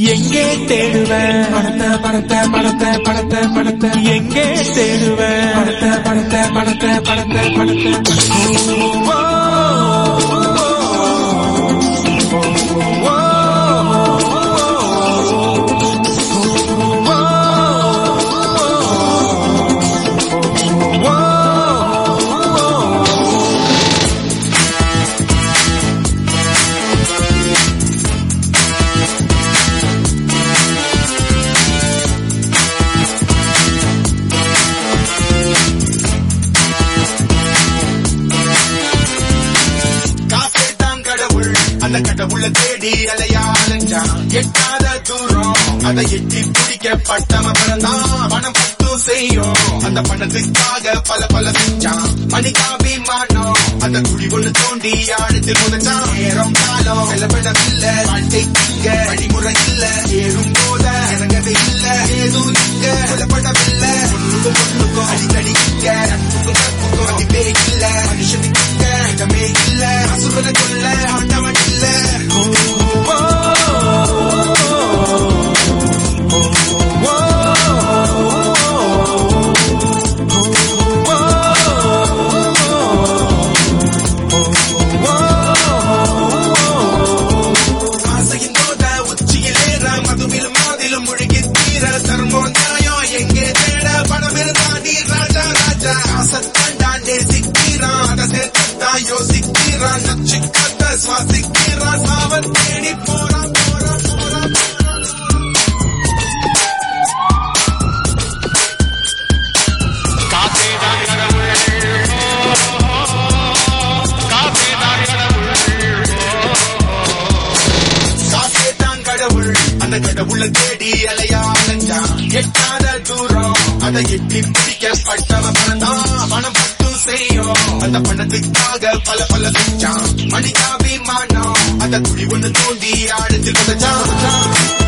எங்கே தேடுவேன் பணத்தை பணத்தை பணத்தை பணத்தை பணத்தை எங்கே தேடுவேன் பணத்தை பணத்தை பணத்தை பணத்தை பணத்தை காசே தான் கடவுள் அந்த கடவுளை தேடி அலையா அலைஞ்சான் எட்டாத தூரம் அதை எட்டி பிடிக்க பட்டம பிறந்தான் பணம் பத்து செய்யும் அந்த பணத்துக்காக பல பல செஞ்சான் மணிக்காபி மானோம் அந்த குழி ஒண்ணு தோண்டி ஆழத்தில் முதச்சான் நேரம் காலம் செலவிடவில்லை வாழ்க்கை இங்க வழிமுறை இல்ல ஏறும் போத இறங்கவே இல்ல ஏதும் இங்க புலப்படவில்லை ஒண்ணுக்கும் ஒண்ணுக்கும் அடிக்கடி இங்க நட்புக்கும் நட்புக்கும் மதிப்பே இல்ல மனுஷனுக்கு இங்க இடமே இல்ல அசுரனை கொல்ல ஆண்டவன் இல்ல ஆசையின் போத உச்சியில் ஏற மதுவில் மாதிலும் முழுகி தீர தர்மம் நியாயம் எங்கே தேட பணம் இருந்தாண்டி ராஜா ராஜா ஆசத்தாண்டா நேசிக்கிறான் அதை சேர்த்தான் யோசிக்கிறான் நச்சு கத்த சுவாசிக்கிறான் சாவன் தேடி போறான் போறான் போறான் காசே தான் கடவுள் அந்த கடவுளை தேடி அலையா அலைஞ்சான் எட்டாத தூரம் அதை எட்டி பிடிக்க பட்டவ பணம் பணம் பட்டு செய்யும் அந்த பணத்துக்காக பல பல செஞ்சான் மணிக்காபி மானம் அந்த குழி ஒண்ணு தோண்டி ஆழத்தில் புதைச்சான்